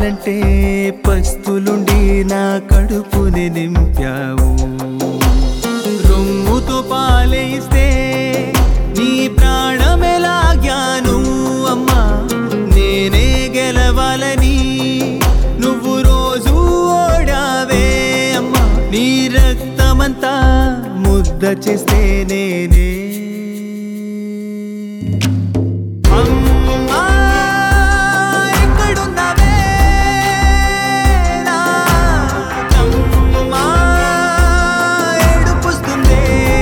ఆకలంటే పస్తులుండి నా కడుపుని నింపావు రొమ్ముతో పాలేస్తే నీ ప్రాణమెలాగ్యాను అమ్మా నేనే గెలవాలని నువ్వు రోజు ఓడావే అమ్మా నీ రక్తమంతా ముద్ద చేస్తే నేనే అమ్మా ఎక్కడున్నావే నాకమ్మా ఏడుపుస్తుందే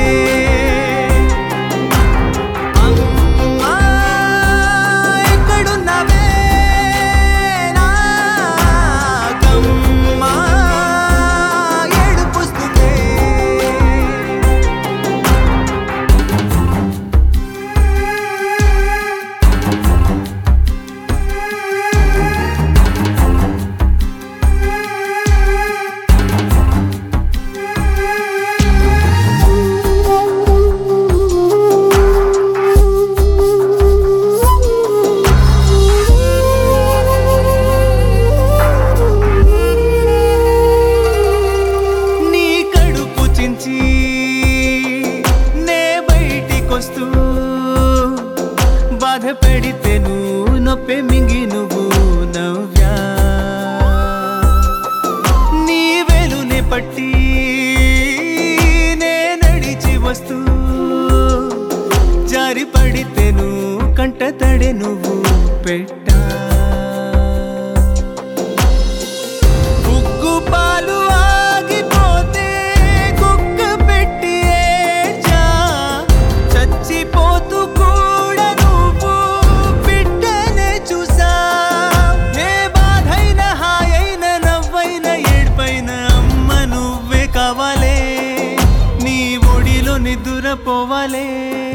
అమ్మా ఎక్కడున్నావే నాకమ్మా ఏడుపుస్తుందే నీ కడుపు చించి నే బయటికొస్తూ బాధ పెడితే నువ్వు నొప్పి మింగి నువ్వు నవ్యా నీ వెలుని పట్టి నే నడిచి వస్తూ జారి పడితే నువ్వు కంట తడి నువ్వు పెట్టా ఉగ్గు పాలు ఆగిపోతే కుక్క పెట్టి ఏడ్చా చచ్చిపోతూ కూడా నువ్వు బిడ్డనే చూసా ఏ బాధైన హాయైన నవ్వైన ఏడ్పైన అమ్మ నువ్వే కావాలే నీ ఒడిలో నిద్రపోవాలే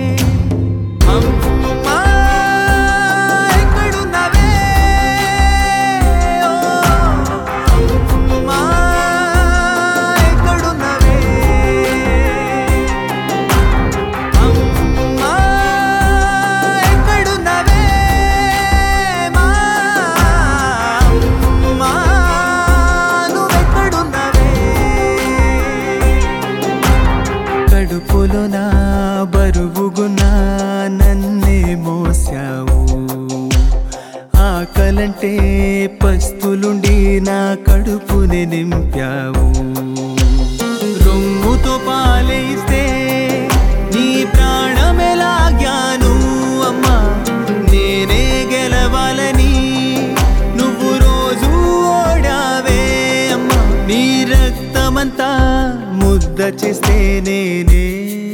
అమ్మా ఎక్కడున్నావే ఓ అమ్మా ఎక్కడున్నావే అమ్మా ఎక్కడున్నావే మా అమ్మా నువ్వెక్కడున్నావే కడుపులో నా బరువుగున్నా నన్నే మోసావు ఆకలంటే పస్తులుండి నా కడుపుని నింపావు రొమ్ముతో పాలేస్తే నీ ప్రాణమెలాగ్యాను అమ్మా నేనే గెలవాలని నువ్వు రోజు ఓడావే అమ్మా నీ రక్తమంతా ముద్ద చేస్తే నేనే